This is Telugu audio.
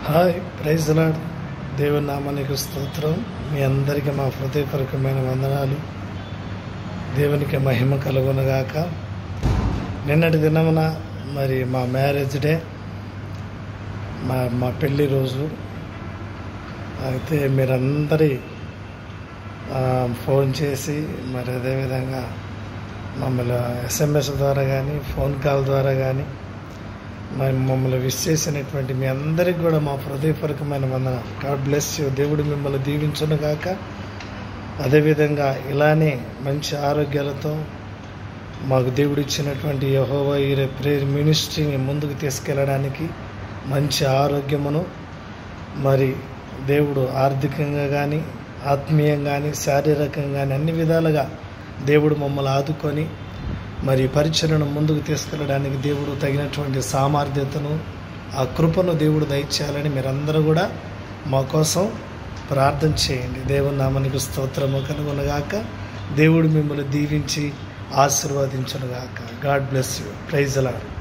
హాయ్ ప్రైజ్ లాడ్ దేవుని నామానికి స్తోత్రం మీ అందరికీ మా హృదయపూర్వకమైన వందనాలు దేవునికి మహిమ కలుగునగాక నిన్నటి దినమున మరి మా మ్యారేజ్ డే మా మా పెళ్ళి రోజు అయితే మీరందరి ఆ, ఫోన్ చేసి మరి అదేవిధంగా మమ్మల్ని ఎస్ఎంఎస్ ద్వారా కానీ ఫోన్ కాల్ ద్వారా కానీ మరి మమ్మల్ని విష్ చేసినటువంటి మీ అందరికి కూడా మా హృదయపూర్వకమైన వందన గాడ్ బ్లెస్ యూ దేవుడు మిమ్మల్ని దీవించును గాక అదేవిధంగా ఇలానే మంచి ఆరోగ్యాలతో మాకు దేవుడు ఇచ్చినటువంటి యహోవా ఈ ప్రేయర్ మినిస్ట్రీని ముందుకు తీసుకెళ్ళడానికి మంచి ఆరోగ్యమును మరి దేవుడు ఆర్థికంగా కానీ ఆత్మీయంగా కానీ శారీరకంగా కానీ అన్ని విధాలుగా దేవుడు మమ్మల్ని ఆదుకొని మరి ఈ పరిచయను ముందుకు తీసుకెళ్ళడానికి దేవుడు తగినటువంటి సామర్థ్యతను ఆ కృపను దేవుడు దయచేయాలని మీరందరూ కూడా మా కోసం ప్రార్థన చేయండి దేవుని నామానికి స్తోత్రము కనుగొనగాక దేవుడు మిమ్మల్ని దీవించి ఆశీర్వదించునుగాక గాడ్ బ్లెస్ యూ ప్రైజ్ అలాడ్